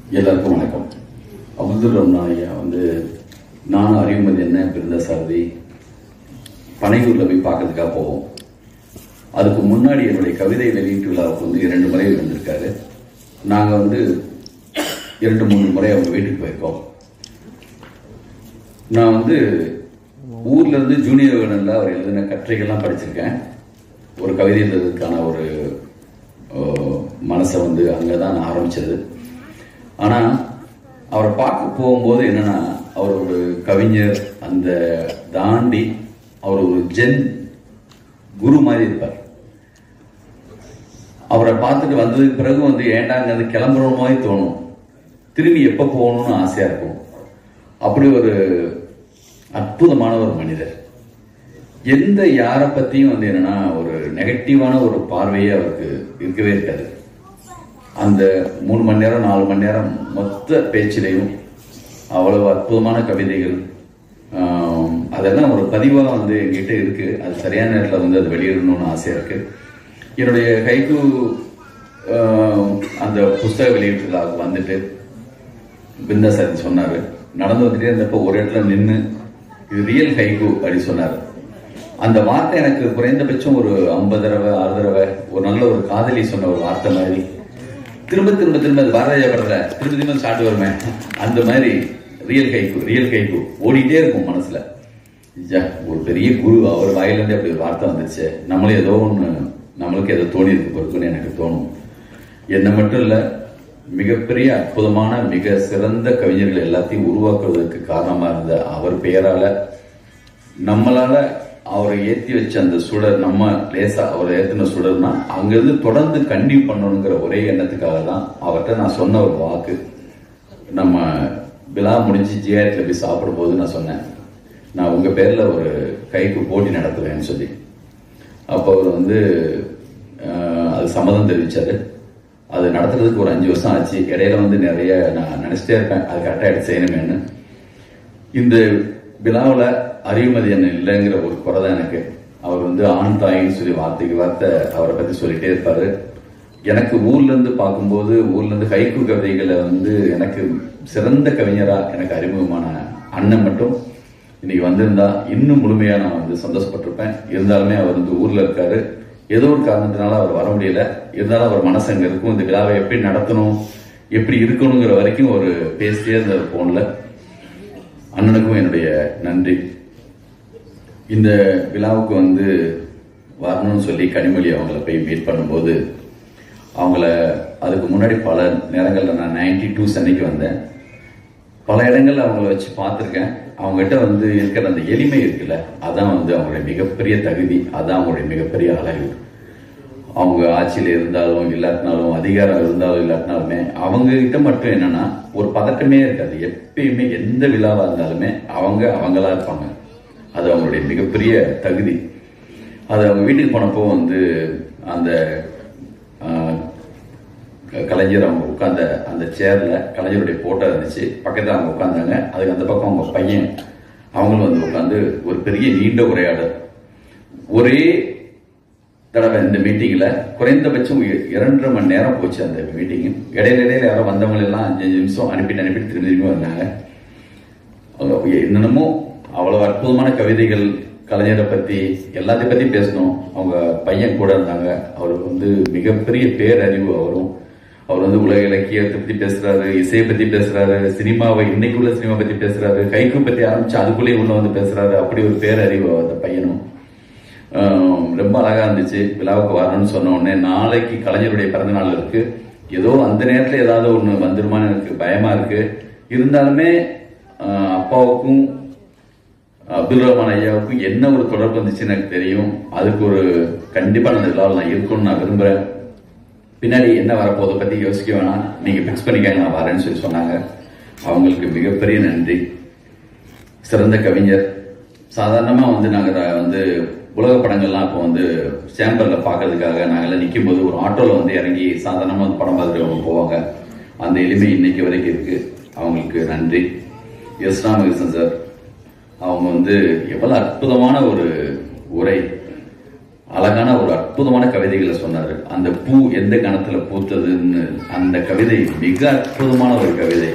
எல்லாருக்கும் வணக்கம் அப்துல் ரஹ்மான் ஐயா வந்து நானும் அறிவுமதி என்ன பிறந்த சாரதி பனையூரில் போய் பார்க்கறதுக்காக போவோம் அதுக்கு முன்னாடி என்னுடைய கவிதை வெளியீட்டு விழாவுக்கு வந்து இரண்டு முறை வந்திருக்காரு நாங்கள் வந்து இரண்டு மூணு முறை அவங்க வீட்டுக்கு போயிருக்கோம் நான் வந்து ஊர்ல இருந்து ஜூனியர் விகடனில் அவர் எழுதின கட்டுரைகள்லாம் படிச்சிருக்கேன் ஒரு கவிதை எழுதுறதுக்கான ஒரு அஹ், மனசை வந்து அங்கே தான் நான் ஆரம்பிச்சது ஆனால் அவரை பார்க்க போகும்போது என்னன்னா அவர் ஒரு கவிஞர் அந்த தாண்டி அவர் ஒரு ஜென் குரு மாதிரி இருப்பார் அவரை பார்த்துட்டு வந்ததுக்கு பிறகு வந்து ஏண்டாங்க அது கிளம்புற மாதிரி தோணும் திரும்பி எப்போ போகணும்னு ஆசையா இருக்கும் அப்படி ஒரு அற்புதமான ஒரு மனிதர் எந்த யாரை பத்தியும் வந்து என்னன்னா ஒரு நெகட்டிவான ஒரு பார்வையே அவருக்கு இருக்கவே இருக்காது அந்த மூணு மணி நேரம் நாலு மணி நேரம் மொத்த பேச்சிலையும் அவ்வளவு அற்புதமான கவிதைகள் ஆம், அதெல்லாம் ஒரு பதிவாக வந்து என்கிட்ட இருக்கு அது சரியான நேரத்தில் வந்து அது வெளியிடணும்னு ஆசையா இருக்கு என்னுடைய கைக்கு ஆம், அந்த புஸ்தக வெளியீட்டுல வந்துட்டு பிருந்தா சார் சொன்னாரு நடந்து வந்துட்டே இருந்தப்போ ஒரு இடத்துல நின்று இது ரியல் ஹைகு அப்படி சொன்னாரு அந்த வார்த்தை எனக்கு குறைந்தபட்சம் ஒரு ஐம்பது தடவை ஆறு தடவை ஒரு நல்ல ஒரு காதலி சொன்ன ஒரு வார்த்தை மாதிரி திரும்ப திரும்ப திரும்ப அது பாரதிய படத்துல திரும்ப திரும்ப ஸ்டார்ட் வருமே அந்த மாதிரி ரியல் கைக்கு ரியல் கைக்கு ஓடிட்டே இருக்கும் மனசுல ஐயா, ஒரு பெரிய குரு அவர் வாயிலிருந்து அப்படி ஒரு வார்த்தை வந்துச்சு நம்மளும் ஏதோ ஒன்று நம்மளுக்கு ஏதோ தோணி இருக்கு பொறுப்புன்னு எனக்கு தோணும் என்ன மட்டும் இல்ல மிகப்பெரிய அற்புதமான மிக சிறந்த கவிஞர்கள் எல்லாத்தையும் உருவாக்குவதற்கு காரணமா இருந்த அவர் பெயரால நம்மளால அவரை ஏத்தி வச்ச அந்த சுடர் நம்ம லேசா அவரை ஏத்தின சுடர்னா அங்கிருந்து தொடர்ந்து கண்டினியூ பண்ணணுங்கிற ஒரே எண்ணத்துக்காக தான் அவர்கிட்ட நான் சொன்ன ஒரு வாக்கு நம்ம விழா முடிஞ்சு ஜிஆர்டில போய் சாப்பிடும்போது நான் சொன்னேன் நான் உங்க பேர்ல ஒரு கைக்கு போட்டி நடத்துவேன்னு சொல்லி அப்போ அவர் வந்து அஹ், அது சம்மதம் தெரிவிச்சாரு அது நடத்துறதுக்கு ஒரு அஞ்சு வருஷம் ஆச்சு இடையில வந்து நிறைய நான் நினைச்சிட்டே இருப்பேன் அது கரெக்டாக எடுத்து செய்யணுமேன்னு இந்த விழாவில் அறிவுமதி என்ன இல்லைங்கிற ஒரு குறை தான் எனக்கு அவர் வந்து ஆண் தாயின்னு சொல்லி வார்த்தைக்கு வார்த்தை அவரை பத்தி சொல்லிட்டே இருப்பாரு எனக்கு ஊர்ல இருந்து பார்க்கும்போது ஊர்ல இருந்து ஹைக்கு கவிதைகளை வந்து எனக்கு சிறந்த கவிஞரா எனக்கு அறிமுகமான அண்ணன் மட்டும் இன்னைக்கு வந்திருந்தா இன்னும் முழுமையா நான் வந்து சந்தோஷப்பட்டிருப்பேன் இருந்தாலுமே அவர் வந்து ஊர்ல இருக்காரு ஏதோ ஒரு காரணத்தினால அவர் வர முடியல இருந்தாலும் அவர் மனசு அங்க இருக்கும் இந்த விழாவை எப்படி நடத்தணும் எப்படி இருக்கணுங்கிற வரைக்கும் ஒரு பேசிட்டே இருந்தார் போன்ல அண்ணனுக்கும் என்னுடைய நன்றி இந்த விழாவுக்கு வந்து வரணும்னு சொல்லி கனிமொழி அவங்கள போய் மீட் பண்ணும்போது அவங்கள அதுக்கு முன்னாடி பல நேரங்களில் நான் நைன்டி டூ சென்னைக்கு வந்தேன் பல இடங்கள்ல அவங்கள வச்சு பார்த்துருக்கேன் அவங்ககிட்ட வந்து இருக்கிற அந்த எளிமை இருக்குல்ல அதான் வந்து அவங்களுடைய மிகப்பெரிய தகுதி அதான் அவங்களுடைய மிகப்பெரிய அழகு அவங்க ஆட்சியில் இருந்தாலும் இல்லாட்டினாலும் அதிகாரம் இருந்தாலும் இல்லாட்டினாலுமே அவங்க கிட்ட மட்டும் என்னன்னா ஒரு பதட்டமே இருக்காது எப்பயுமே எந்த விழாவா இருந்தாலுமே அவங்க அவங்களா இருப்பாங்க அது அவங்களுடைய மிகப்பெரிய தகுதி அது அவங்க வீட்டுக்கு போனப்போ வந்து அந்த ஆஹ், கலைஞர் அவங்க உட்கார்ந்த அந்த சேர்ல கலைஞருடைய போட்டோ இருந்துச்சு பக்கத்துல அவங்க உட்கார்ந்தாங்க அதுக்கு அந்த பக்கம் அவங்க பையன் அவங்களும் வந்து உட்கார்ந்து ஒரு பெரிய நீண்ட உரையாடல் ஒரே தடவை இந்த மீட்டிங்ல குறைந்தபட்சம் இ- இரண்டரை மணி நேரம் போச்சு அந்த மீட்டிங் இடையில இடையில யாரோ வந்தவங்க எல்லாம் அஞ்சு அஞ்சு நிமிஷம் அனுப்பிட்டு அனுப்பிட்டு திரும்பி திரும்பி வந்தாங்க அவங்க என்னென்னமோ அவ்வளவு அற்புதமான கவிதைகள் கலைஞரை பத்தி எல்லாத்தையும் பத்தி பேசணும் அவங்க பையன் கூட இருந்தாங்க அவருக்கு வந்து மிகப்பெரிய பேரறிவு அவரும் அவர் வந்து உலக இலக்கியத்தை பத்தி பேசுறாரு இசையை பத்தி பேசுறாரு சினிமாவை இன்னைக்கு உள்ள சினிமா பத்தி பேசுறாரு கைக்கு பத்தி ஆரம்பிச்சு அதுக்குள்ளேயே உள்ள வந்து பேசுறாரு அப்படி ஒரு பேரறிவு அந்த பையனும் ஆம், ரொம்ப அழகா இருந்துச்சு விழாவுக்கு வரணும்னு சொன்ன உடனே நாளைக்கு கலைஞருடைய பிறந்த நாள் இருக்கு ஏதோ அந்த நேரத்துல ஏதாவது ஒண்ணு வந்துருமான்னு எனக்கு பயமா இருக்கு இருந்தாலுமே ஆஹ், அப்பாவுக்கும் அப்துல் ரஹ்மான் ஐயாவுக்கும் என்ன ஒரு தொடர்பு இருந்துச்சுன்னு எனக்கு தெரியும் அதுக்கு ஒரு கண்டிப்பா அந்த விழாவில் நான் இருக்கணும்னு நான் விரும்புறேன் பின்னாடி என்ன வரப்போதை பத்தி யோசிக்க வேணாம் நீங்க பிக்ஸ் பண்ணிக்காங்க நான் வரேன்னு சொல்லி சொன்னாங்க அவங்களுக்கு மிகப்பெரிய நன்றி சிறந்த கவிஞர் சாதாரணமா வந்து நாங்க ர- வந்து உலக படங்கள்லாம் இப்போ வந்து சேம்பர்ல பார்க்கறதுக்காக நாங்கெல்லாம் நிற்கும் போது ஒரு ஆட்டோல வந்து இறங்கி சாதாரணமா வந்து படம் பார்த்துட்டு அவங்க போவாங்க அந்த எளிமை இன்னைக்கு வரைக்கும் இருக்கு அவங்களுக்கு நன்றி எஸ் ராமகிருஷ்ணன் சார் அவங்க வந்து எவ்வளவு அற்புதமான ஒரு உரை அழகான ஒரு அற்புதமான கவிதைகளை சொன்னாரு அந்த பூ எந்த கணத்துல பூத்ததுன்னு அந்த கவிதை மிக அற்புதமான ஒரு கவிதை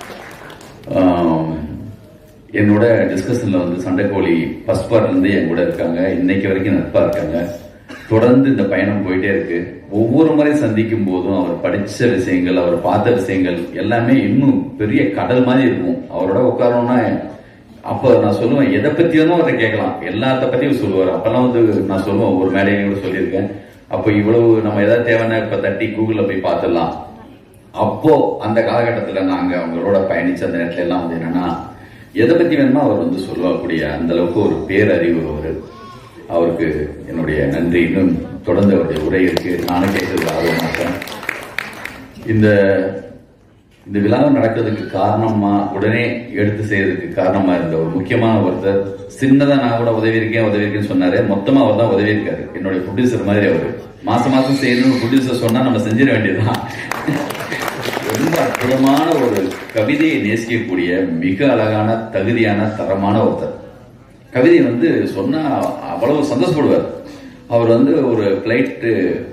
ஆம், என்னோட டிஸ்கஷன்ல வந்து சண்டைக்கோழி ஃபர்ஸ்ட் பார்ட்ல இருந்து என் கூட இருக்காங்க இன்னைக்கு வரைக்கும் நட்பா இருக்காங்க தொடர்ந்து இந்த பயணம் போயிட்டே இருக்கு ஒவ்வொரு முறை சந்திக்கும் போதும் அவர் படிச்ச விஷயங்கள் அவர் பார்த்த விஷயங்கள் எல்லாமே இன்னும் பெரிய கடல் மாதிரி இருக்கும் அவரோட உட்காரணும்னா அப்ப நான் சொல்லுவேன் எதை பத்தி வேணும் அவரை கேட்கலாம் எல்லாத்த பத்தியும் சொல்லுவார் அப்பெல்லாம் வந்து நான் சொல்லுவேன் ஒரு மேடையில கூட சொல்லியிருக்கேன் அப்போ இவ்வளவு நம்ம ஏதாவது தேவைன்னா இப்ப தட்டி கூகுள்ல போய் பார்த்துடலாம் அப்போ அந்த காலகட்டத்துல நாங்க அவங்களோட பயணிச்ச அந்த நேரத்துல எல்லாம் வந்து என்னன்னா எதை பத்தி வேணுமோ அவர் வந்து சொல்லக்கூடிய அந்த அளவுக்கு ஒரு பேரறிவு அவர் அவருக்கு என்னுடைய நன்றி இன்னும் தொடர்ந்து அவருடைய உரை இருக்கு நானும் கேட்கறது ஆர்வமாக இந்த இந்த விழாவை நடக்கிறதுக்கு காரணமா உடனே எடுத்து செய்யறதுக்கு காரணமா இருந்த ஒரு முக்கியமான ஒருத்தர் சின்னதா நான் கூட உதவி இருக்கேன் உதவி இருக்கேன்னு சொன்னாரு மொத்தமா அவர் தான் உதவி இருக்காரு என்னுடைய ப்ரொடியூசர் மாதிரி அவரு மாசம் மாசம் செய்யணும்னு ப்ரொடியூசர் சொன்னா நம்ம செஞ்சிட வேண்டியதுதான் ரொம்ப அற்புதமான ஒரு கவிதையை நேசிக்கக்கூடிய மிக அழகான தகுதியான தரமான ஒருத்தர் கவிதை வந்து சொன்னா அவ்வளவு சந்தோஷப்படுவார் அவர் வந்து ஒரு ஃப்ளைட்டு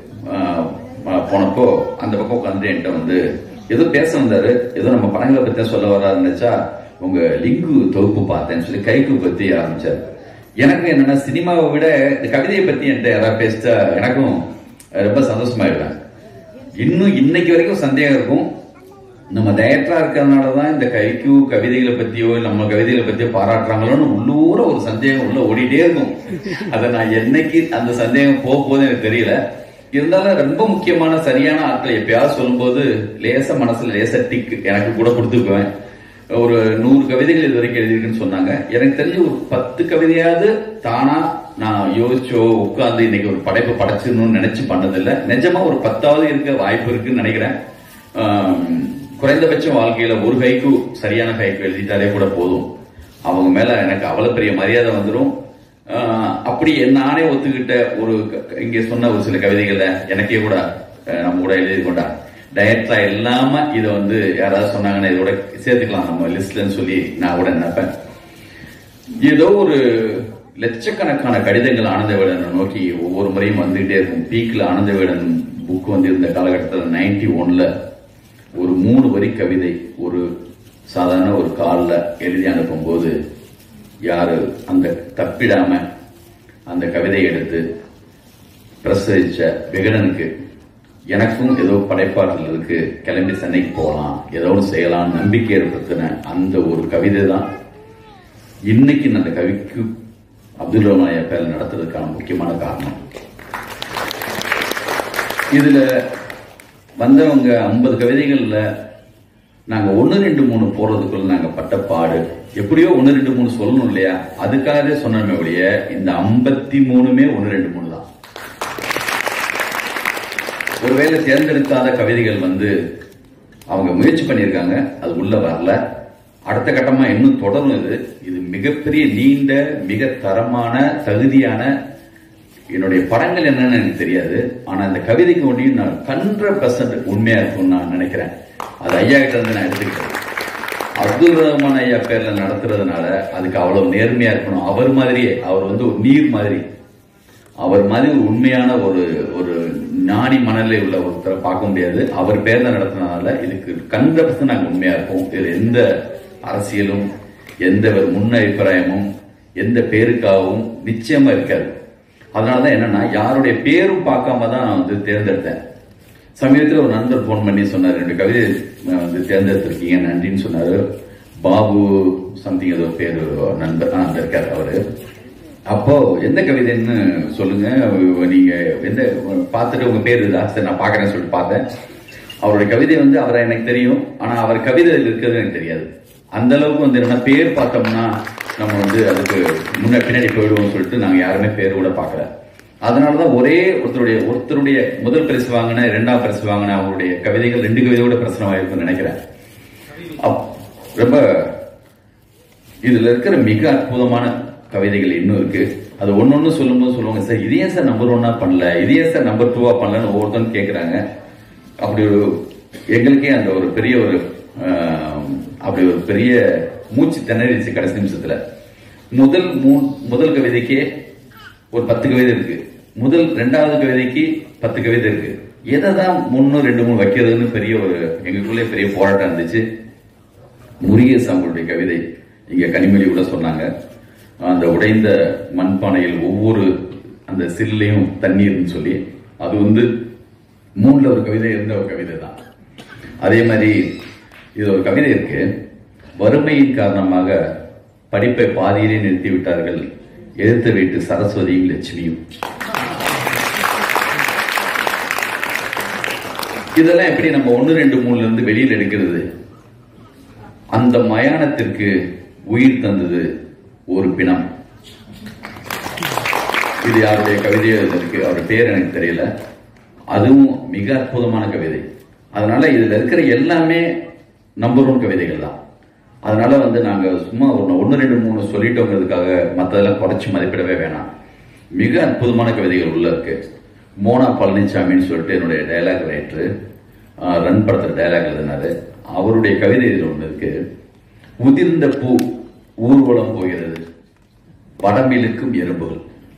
போனப்போ அந்த பக்கம் உட்காந்து என்கிட்ட வந்து ஏதோ பேச வந்தாரு ஏதோ நம்ம படங்களை பத்தி தான் சொல்ல வர்றாருன்னு நினைச்சா உங்க லிங்கு தொகுப்பு பார்த்தேன்னு சொல்லி கைக்கு பத்தி ஆரம்பிச்சார் எனக்கு என்னன்னா சினிமாவை விட இந்த கவிதையை பத்தி என்கிட்ட யாராவது பேசிட்டா எனக்கும் ரொம்ப சந்தோஷமாயிடுவேன் இன்னும் இன்னைக்கு வரைக்கும் சந்தேகம் இருக்கும் நம்ம டைரக்டரா இருக்கிறதுனால தான் இந்த கைக்கு கவிதைகளை பத்தியோ இல்ல நம்ம கவிதைகளை பத்தியோ பாராட்டுறாங்களோன்னு உள்ளூர ஒரு சந்தேகம் உள்ள ஓடிட்டே இருக்கும் அதை நான் என்னைக்கு அந்த சந்தேகம் போக போகுது எனக்கு தெரியல இருந்தாலும் ரொம்ப முக்கியமான சரியான ஆட்களை எப்பயாவது சொல்லும்போது லேச மனசுல லேச டிக் எனக்கு கூட கொடுத்துக்குவேன் ஒரு நூறு கவிதைகள் இது வரைக்கும் எழுதியிருக்குன்னு சொன்னாங்க எனக்கு தெரிஞ்சு ஒரு பத்து கவிதையாவது தானா நான் யோசிச்சோ உட்கார்ந்து இன்னைக்கு ஒரு படைப்பு படைச்சிடணும்னு நினைச்சு பண்ணதில்லை நிஜமா ஒரு பத்தாவது இருக்க வாய்ப்பு இருக்குன்னு நினைக்கிறேன் ஆம், குறைந்தபட்சம் வாழ்க்கையில ஒரு கைக்கு சரியான கைக்கு எழுதிட்டாலே கூட போதும் அவங்க மேல எனக்கு அவ்வளவு பெரிய மரியாதை வந்துடும் அப்படி நானே ஒத்துக்கிட்ட ஒரு க- க- இங்க சொன்ன ஒரு சில கவிதைகளை எனக்கே கூட அஹ், நம்ம கூட எழுதி கொண்டா டைரக்டா இல்லாம இதை வந்து யாராவது சொன்னாங்கன்னா இதோட சேர்த்துக்கலாம் நம்ம லிஸ்ட்லன்னு சொல்லி நான் கூட நினைப்பேன் ஏதோ ஒரு லட்சக்கணக்கான கடிதங்கள் ஆனந்தவேடனை நோக்கி ஒவ்வொரு முறையும் வந்துகிட்டே இருக்கும் பீக்ல ஆனந்தவேடன் புக் வந்து இருந்த காலகட்டத்தில் நைன்டி ஒன்ல ஒரு மூணு வரி கவிதை ஒரு சாதாரண ஒரு காலில் எழுதி அனுப்பும்போது யாரு அந்த தப்பிடாம அந்த கவிதையை எடுத்து பிரசரிச்ச விகடனுக்கு எனக்கும் ஏதோ படைப்பாற்றல் இருக்கு கிளம்பி சென்னைக்கு போகலாம் ஏதோ ஒன்று செய்யலாம் நம்பிக்கை ஏற்படுத்தின அந்த ஒரு கவிதை தான் இன்னைக்கு நான் அந்த கவிக்கு அப்துல் ரஹ்மான் ஐயா பேர் நடத்துறதுக்கான முக்கியமான காரணம் இதுல வந்தவங்க ஐம்பது கவிதைகள்ல நாங்க ஒன்னு ரெண்டு மூணு போறதுக்குள்ள நாங்க பட்ட பாடு எப்படியோ ஒன்னு ரெண்டு மூணு சொல்லணும் இல்லையா அதுக்காக சொன்னோமே ஒழிய இந்த ஐம்பத்தி மூணுமே ஒன்னு ரெண்டு மூணு தான் ஒருவேளை தேர்ந்தெடுக்காத கவிதைகள் வந்து அவங்க முயற்சி பண்ணியிருக்காங்க அது உள்ள வரல அடுத்த கட்டமா இன்னும் தொடரும் இது இது மிகப்பெரிய நீண்ட மிக தரமான தகுதியான என்னுடைய படங்கள் என்னன்னு எனக்கு தெரியாது ஆனா இந்த கவிதைக்கு ஒன்றையும் நான் ஹண்ட்ரட் பர்சன்ட் உண்மையா இருக்கும்னு நான் நினைக்கிறேன் அது ஐயா கிட்ட இருந்து நான் எடுத்துக்கிட்டேன் அப்துல் ரஹ்மான் ஐயா பேர்ல நடத்துறதுனால அதுக்கு அவ்வளவு நேர்மையா இருக்கணும் அவர் மாதிரியே அவர் வந்து ஒரு நீர் மாதிரி அவர் மாதிரி ஒரு உண்மையான ஒரு ஒரு ஞானி மனநிலை உள்ள ஒருத்தரை பார்க்க முடியாது அவர் பேர்ல நடத்தினால இதுக்கு கண்ட பர்சன்ட் நாங்கள் உண்மையா இருப்போம் இது எந்த அரசியலும் எந்த ஒரு முன் அபிப்பிராயமும் எந்த பேருக்காகவும் நிச்சயமா இருக்காது அதனாலதான் என்னன்னா யாருடைய பேரும் பார்க்காம தான் நான் வந்து தேர்ந்தெடுத்தேன் சமீபத்தில் ஒரு நண்பர் ஃபோன் பண்ணி சொன்னார் ரெண்டு கவிதை அஹ், வந்து தேர்ந்தெடுத்திருக்கீங்க நன்றின்னு சொன்னாரு பாபு சம்திங் ஏதோ பேர் நண்பர் ஆ, அந்த இருக்காரு அவரு அப்போ எந்த கவிதைன்னு சொல்லுங்க நீங்க எந்த பார்த்துட்டு உங்க பேர் இதா சரி நான் பார்க்கறேன்னு சொல்லிட்டு பார்த்தேன் அவருடைய கவிதை வந்து அவரை எனக்கு தெரியும் ஆனா அவர் கவிதை இதுல இருக்கிறது எனக்கு தெரியாது அந்த அளவுக்கு வந்து என்னன்னா பேர் பார்த்தோம்னா நம்ம வந்து அதுக்கு முன்ன பின்னாடி போயிடுவோம்னு சொல்லிட்டு நாங்க யாருமே பேர் கூட பார்க்கல அதனாலதான் ஒரே ஒருத்தருடைய ஒருத்தருடைய முதல் பரிசு வாங்கின இரண்டாம் பரிசு வாங்கின அவருடைய கவிதைகள் ரெண்டு கவிதையோட பிரச்சனை நினைக்கிறேன் அப்- ரொம்ப இதுல இருக்கிற மிக அற்புதமான கவிதைகள் இன்னும் இருக்கு அது ஒன்னொன்னு சொல்லும்போது சொல்லுவாங்க சார் இதே சார் நம்பர் ஒன்னா பண்ணல இதே சார் நம்பர் டூவா பண்ணலன்னு ஒவ்வொருத்தரும் கேக்குறாங்க அப்படி ஒரு எங்களுக்கே அந்த ஒரு பெரிய ஒரு ஆஹ், அப்படி ஒரு பெரிய மூச்சு திணறிச்சு கடைசி நிமிஷத்துல முதல் மூ முதல் கவிதைக்கே ஒரு பத்து கவிதை இருக்கு முதல் ரெண்டாவது கவிதைக்கு பத்து கவிதை இருக்கு எதை தான் ஒன்று ரெண்டு மூணு வைக்கிறதுன்னு பெரிய ஒரு எங்களுக்குள்ளே பெரிய போராட்டம் இருந்துச்சு முருகேச் அவங்களுடைய கவிதை இங்க கனிமொழி கூட சொன்னாங்க அந்த உடைந்த மண்பானையில் ஒவ்வொரு அந்த சில்லையும் தண்ணீர்னு சொல்லி அது வந்து மூணுல ஒரு கவிதை இருந்த ஒரு கவிதை தான் அதே மாதிரி இது ஒரு கவிதை இருக்கு வறுமையின் காரணமாக படிப்பை பாதியிலே நிறுத்தி விட்டார்கள் எதிர்த்த வீட்டு சரஸ்வதியும் லட்சுமியும் இதெல்லாம் எப்படி நம்ம ஒன்று ரெண்டு மூணுல இருந்து வெளியில் எடுக்கிறது அந்த மயானத்திற்கு உயிர் தந்தது ஒரு பிணம் இது யாருடைய கவிதையோ இதுல இருக்கு அவர் பேர் எனக்கு தெரியல அதுவும் மிக அற்புதமான கவிதை அதனால இதுல இருக்கிற எல்லாமே நம்பர் ஒன் கவிதைகள் தான் அதனால வந்து நாங்க சும்மா ஒன்று ஒன்று ரெண்டு மூணு சொல்லிட்டோங்கிறதுக்காக மற்றதெல்லாம் குறைச்சி மதிப்பிடவே வேணாம் மிக அற்புதமான கவிதைகள் உள்ள இருக்கு மோனா பழனிசாமின்னு சொல்லிட்டு என்னுடைய டயலாக் ரைட்டரு ரன் படத்தில் டயலாக் எழுதினாரு அவருடைய கவிதை இதில் ஒன்று இருக்கு உதிர்ந்த பூ ஊர்வலம் போகிறது வடம்பிலுக்கும் எறும்புகள்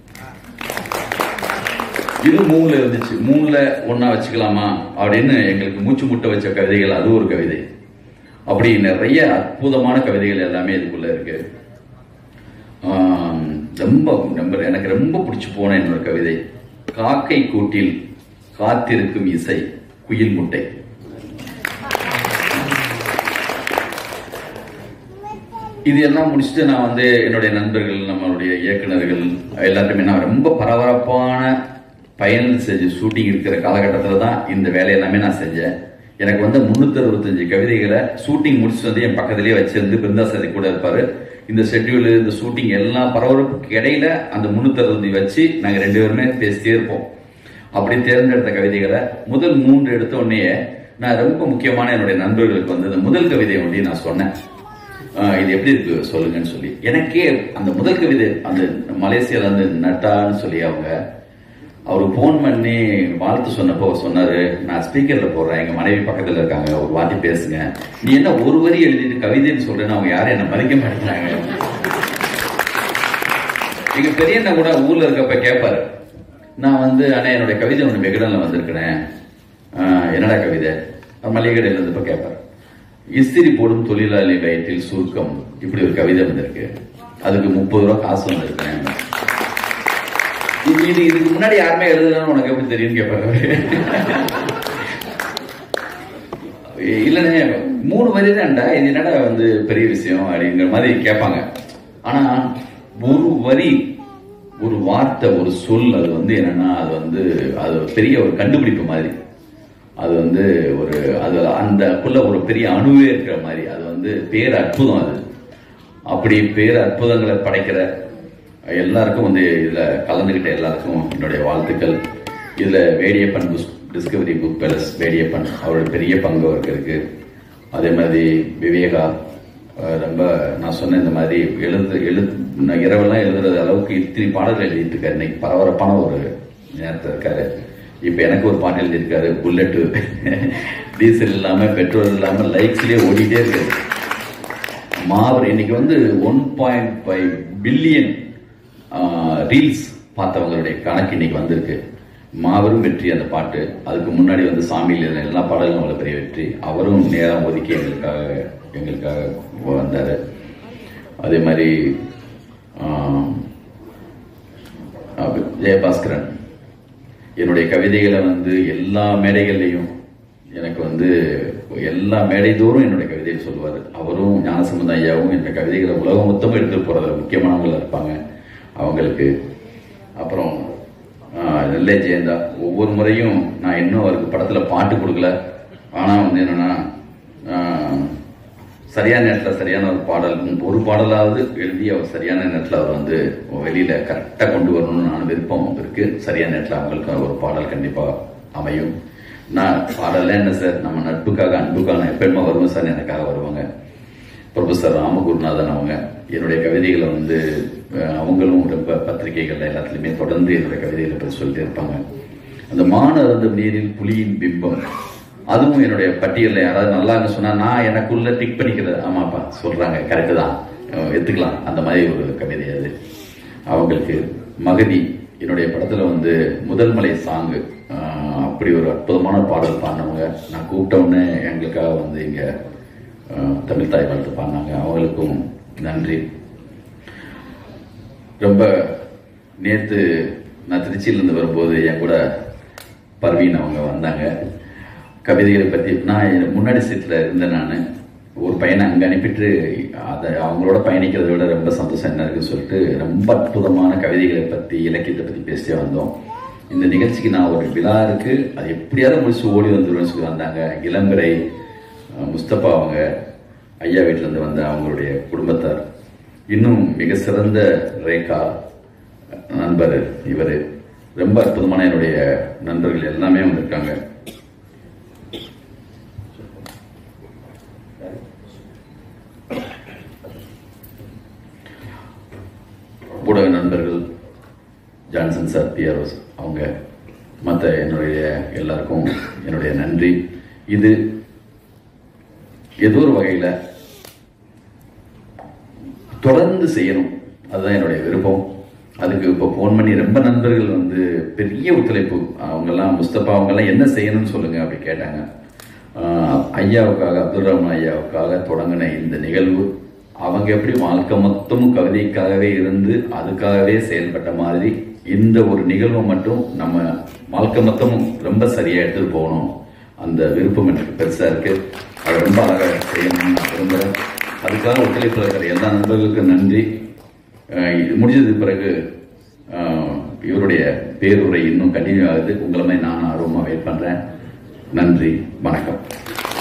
இது மூணுல இருந்துச்சு மூணுல ஒண்ணா வச்சுக்கலாமா அப்படின்னு எங்களுக்கு மூச்சு முட்டை வச்ச கவிதைகள் அது ஒரு கவிதை அப்படி நிறைய அற்புதமான கவிதைகள் எல்லாமே இதுக்குள்ள இருக்கு ஆம், ரொம்ப ரொம்ப எனக்கு ரொம்ப பிடிச்சு போன என்னோட கவிதை காக்கை கூட்டில் காத்திருக்கும் இசை குயில் முட்டை இது எல்லாம் முடிச்சுட்டு நான் வந்து என்னுடைய நண்பர்கள் நம்மளுடைய இயக்குனர்கள் எல்லாருமே நான் ரொம்ப பரபரப்பான பயணம் செஞ்சு ஷூட்டிங் இருக்கிற காலகட்டத்தில் தான் இந்த வேலையை எல்லாமே நான் செஞ்சேன் எனக்கு வந்து முன்னூத்தி அறுபத்தஞ்சு கவிதைகளை ஷூட்டிங் முடிச்சுட்டு வந்து என் பக்கத்திலேயே வச்சிருந்து பிருந்தாசதி கூட இருப்பாரு இந்த ஷெட்யூல் இந்த ஷூட்டிங் எல்லாம் பரபரப்புக்கு இடையில அந்த முன்னூத்தி அறுபத்தஞ்சு வச்சு நாங்க ரெண்டு பேருமே பேசிட்டே இருப்போம் அப்படி தேர்ந்தெடுத்த கவிதைகளை முதல் மூன்று எடுத்த உடனே நான் ரொம்ப முக்கியமான என்னுடைய நண்பர்களுக்கு வந்து இந்த முதல் கவிதை ஒண்டி நான் சொன்னேன் ஆஹ் இது எப்படி இருக்கு சொல்லுங்கன்னு சொல்லி எனக்கே அந்த முதல் கவிதை அந்த மலேசியால இருந்து நட்டான்னு சொல்லி அவங்க அவருக்கு ஃபோன் பண்ணி வாழ்த்து சொன்னப்போ அவர் சொன்னாரு நான் ஸ்பீக்கர்ல போடுறேன் எங்க மனைவி பக்கத்துல இருக்காங்க ஒரு வாட்டி பேசுங்க நீ என்ன ஒரு வரி எழுதிட்டு கவிதைன்னு சொல்றேன்னு அவங்க யாரும் என்ன மதிக்க மாட்டேங்கிறாங்க எங்க பெரியண்ணா கூட ஊர்ல இருக்கப்ப கேட்பாரு நான் வந்து அண்ணா என்னுடைய கவிதை ஒன்று வெகுடன்ல வந்திருக்கிறேன் ஆஹ் என்னடா கவிதை அவர் மளிகை கடையில இருந்தப்ப கேட்பாரு இஸ்திரி போடும் தொழிலாளி வயிற்றில் சுருக்கம் இப்படி ஒரு கவிதை வந்திருக்கு அதுக்கு முப்பது ரூபா காசு வந்திருக்கேன் இது இது இதுக்கு முன்னாடி யாருமே எழுதுலன்னு உனக்கு எப்படி தெரியும்னு கேட்பாரு இல்லைண்ணே மூணு வரி தான்டா இது என்னடா வந்து பெரிய விஷயம் அப்படிங்கிற மாதிரி கேட்பாங்க ஆனா ஒரு வரி ஒரு வார்த்தை ஒரு சொல் அது வந்து என்னன்னா அது வந்து அது ஒரு பெரிய ஒரு கண்டுபிடிப்பு மாதிரி அது வந்து ஒரு அது அந்தக்குள்ள ஒரு பெரிய அணுவே இருக்கிற மாதிரி அது வந்து பேர் அற்புதம் அது அப்படி பேர் அற்புதங்களை படைக்கிற எல்லாருக்கும் வந்து இதுல கலந்துகிட்ட எல்லாருக்கும் என்னுடைய வாழ்த்துக்கள் இதுல வேடியப்பன் புஸ் டிஸ்கவரி புக் பேலஸ் வேடியப்பன் அவரோட பெரிய பங்கு அவருக்கு இருக்கு அதே மாதிரி விவேகா அஹ் ரொம்ப நான் சொன்ன இந்த மாதிரி எழுது எழு நான் இரவெல்லாம் எழுதுறது அளவுக்கு இத்தனை பாடல்கள் எழுதிட்டு இருக்காரு இன்னைக்கு பரபரப்பான ஒரு நேரத்தில் இருக்காரு இப்போ எனக்கு ஒரு பாட்டு எழுதியிருக்காரு புல்லட்டு டீசல் இல்லாம பெட்ரோல் இல்லாம லைக்ஸ்லயே ஓடிட்டே இருக்கு மாபெரும் இன்னைக்கு வந்து one point five billion reels பார்த்தவங்களுடைய கணக்கு இன்னைக்கு வந்திருக்கு மாபெரும் வெற்றி அந்த பாட்டு அதுக்கு முன்னாடி வந்து சாமியில் இருந்த எல்லா பாடலும் அவ்வளோ பெரிய வெற்றி அவரும் நேரம் ஒதுக்கி எங்களுக்காக எங்களுக்காக வந்தார் அதே மாதிரி ஆஹ், அப்ப ஜெயபாஸ்கரன் என்னுடைய கவிதைகளை வந்து எல்லா மேடைகள்லையும் எனக்கு வந்து எல்லா மேடை தோறும் என்னுடைய கவிதையை சொல்லுவார் அவரும் ஞானசம்பந்த ஐயாவும் என்னுடைய கவிதைகளை உலகம் மொத்தமும் எடுத்துட்டு போறதுல முக்கியமானவங்களா இருப்பாங்க அவங்களுக்கு அப்புறம் ஆஹ், நெல்லை ஜெயந்தா ஒவ்வொரு முறையும் நான் இன்னும் அவருக்கு படத்துல பாட்டு கொடுக்கல ஆனா வந்து என்னன்னா ஆஹ், சரியான நேரத்தில் சரியான ஒரு பாடல் ஒரு பாடலாவது எழுதி அவர் சரியான நேரத்தில் அவர் வந்து வெளியில கரெக்டாக கொண்டு வரணும்னு நான் விருப்பம் இருக்கு சரியான நேரத்தில் அவங்களுக்கு ஒரு பாடல் கண்டிப்பா அமையும் நான் பாடல என்ன சார் நம்ம நட்புக்காக அன்புக்காக நான் எப்பயுமே வருவேன் சார் எனக்காக வருவாங்க ப்ரொஃபசர் ராமகுருநாதன் அவங்க என்னுடைய கவிதைகளை வந்து அஹ், அவங்களும் ரொம்ப பத்திரிகைகள்ல எல்லாத்துலயுமே தொடர்ந்து என்னுடைய கவிதைகளை பற்றி சொல்லிட்டே இருப்பாங்க அந்த மான அருந்தும் நீரில் புலியின் பிம்பம் அதுவும் என்னுடைய பட்டியலில் யாராவது நல்லான்னு சொன்னா நான் எனக்குள்ள டிக் பண்ணிக்கிறது ஆமாப்பா சொல்றாங்க கரெக்டு தான் அஹ், எடுத்துக்கலாம் அந்த மாதிரி ஒரு கவிதை அது அவங்களுக்கு மகதி என்னுடைய படத்துல வந்து முதல் மலை சாங்கு அப்படி ஒரு அற்புதமான பாடல் பாடினவங்க நான் கூப்பிட்ட உடனே எங்களுக்காக வந்து இங்க ஆஹ், தமிழ் தாய் வாழ்த்து பாடினாங்க அவங்களுக்கும் நன்றி ரொம்ப நேத்து நான் திருச்சியிலேருந்து வரும்போது என் கூட பர்வீன் அவங்க வந்தாங்க கவிதைகளை பற்றி நான் முன்னாடி சீட்டில் இருந்தேன் நான் ஒரு பையனை அங்கே அனுப்பிட்டு அதை அவங்களோட பயணிக்கிறதை விட ரொம்ப சந்தோஷம் என்ன இருக்குன்னு சொல்லிட்டு ரொம்ப அற்புதமான கவிதைகளை பற்றி இலக்கியத்தை பற்றி பேசிட்டே வந்தோம் இந்த நிகழ்ச்சிக்கு நான் ஒரு விழா இருக்கு அது எப்படியாவது முடிச்சு ஓடி வந்துடுவேன்னு சொல்லி வந்தாங்க இளம்பிறை அஹ், முஸ்தபா அவங்க ஐயா வீட்டிலேருந்து வந்த அவங்களுடைய குடும்பத்தார் இன்னும் மிக சிறந்த ரேகா நண்பர் இவர் ரொம்ப அற்புதமான என்னுடைய நண்பர்கள் எல்லாமே வந்திருக்காங்க ஊடக நண்பர்கள் ஜான்சன் சார் பிஆர்ஓஸ் அவங்க மற்ற என்னுடைய எல்லாருக்கும் என்னுடைய நன்றி இது ஏதோ ஒரு வகையில் தொடர்ந்து செய்யணும் அதுதான் என்னுடைய விருப்பம் அதுக்கு இப்போ ஃபோன் பண்ணி ரொம்ப நண்பர்கள் வந்து பெரிய ஒத்துழைப்பு அவங்கெல்லாம் முஸ்தபா அவங்கெல்லாம் என்ன செய்யணும்னு சொல்லுங்க அப்படி கேட்டாங்க ஆஹ் ஐயாவுக்காக அப்துல் ரஹ்மான் ஐயாவுக்காக தொடங்கின இந்த நிகழ்வு அவங்க எப்படி வாழ்க்கை மொத்தமும் கவிதைக்காகவே இருந்து அதுக்காகவே செயல்பட்ட மாதிரி இந்த ஒரு நிகழ்வை மட்டும் நம்ம வாழ்க்கை மொத்தமும் ரொம்ப சரியா எடுத்துட்டு போகணும் அந்த விருப்பம் எனக்கு பெருசா இருக்கு அதை ரொம்ப அழகாக செய்யணும்னு நான் விரும்புகிறேன் அதுக்காக ஒத்துழைப்பில் இருக்கிற எல்லா நண்பர்களுக்கும் நன்றி அஹ் இது முடிஞ்சதுக்கு பிறகு அஹ், இவருடைய பேருரை இன்னும் கண்டினியூ ஆகுது உங்களை மாதிரி நான் ஆர்வமாக வெயிட் பண்ணுறேன் நன்றி வணக்கம்